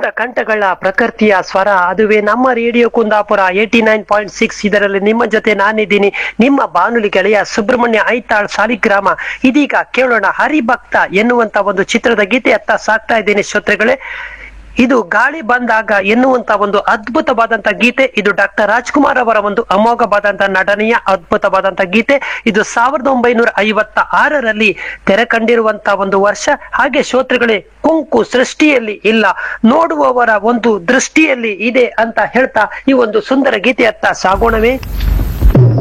ಸುಮಧುರ ಕಂಠಗಳ ಪ್ರಕೃತಿಯ ಸ್ವರ ಅದುವೇ ನಮ್ಮ radio Kundapura eighty nine point six ಇದರಲ್ಲಿ ನಿಮ್ಮ ಜೊತೆ ನಾನಿದ್ದೀನಿ ನಿಮ್ಮ ಬಾನುಲಿ ಗೆಳೆಯ ಸುಬ್ರಹ್ಮಣ್ಯ ಐತಾಳ್ ಸಾಲಿಗ್ರಾಮ ಇದೀಗ ಕೇಳೋಣ ಹರಿಭಕ್ತ ಎನ್ನುವಂತ ಒಂದು ಚಿತ್ರದ ಗೀತೆಯತ್ತ ಸಾಕ್ತಾ ಇದ್ದೀನಿ ಶ್ರೋತೃಗಳೇ ಇದು ಗಾಳಿ ಬಂದಾಗ ಎನ್ನುವಂತ ಒಂದು ಅದ್ಭುತವಾದಂತ ಗೀತೆ ಇದು ಡಾಕ್ಟರ್ ರಾಜ್ಕುಮಾರ್ ಅವರ ಒಂದು ಅಮೋಘವಾದಂತ ನಟನೆಯ ಅದ್ಭುತವಾದಂತ ಗೀತೆ ಇದು ಸಾವಿರದ ಒಂಬೈನೂರ ಐವತ್ತ ಆರರಲ್ಲಿ ತೆರೆ ಕಂಡಿರುವಂತ ಒಂದು ವರ್ಷ ಹಾಗೆ ಶ್ರೋತೃಗಳೇ ಕುಂಕು ಸೃಷ್ಟಿಯಲ್ಲಿ ಇಲ್ಲ ನೋಡುವವರ ಒಂದು ದೃಷ್ಟಿಯಲ್ಲಿ ಇದೆ ಅಂತ ಹೇಳ್ತಾ ಈ ಒಂದು ಸುಂದರ ಗೀತೆಯತ್ತ ಸಾಗೋಣವೇ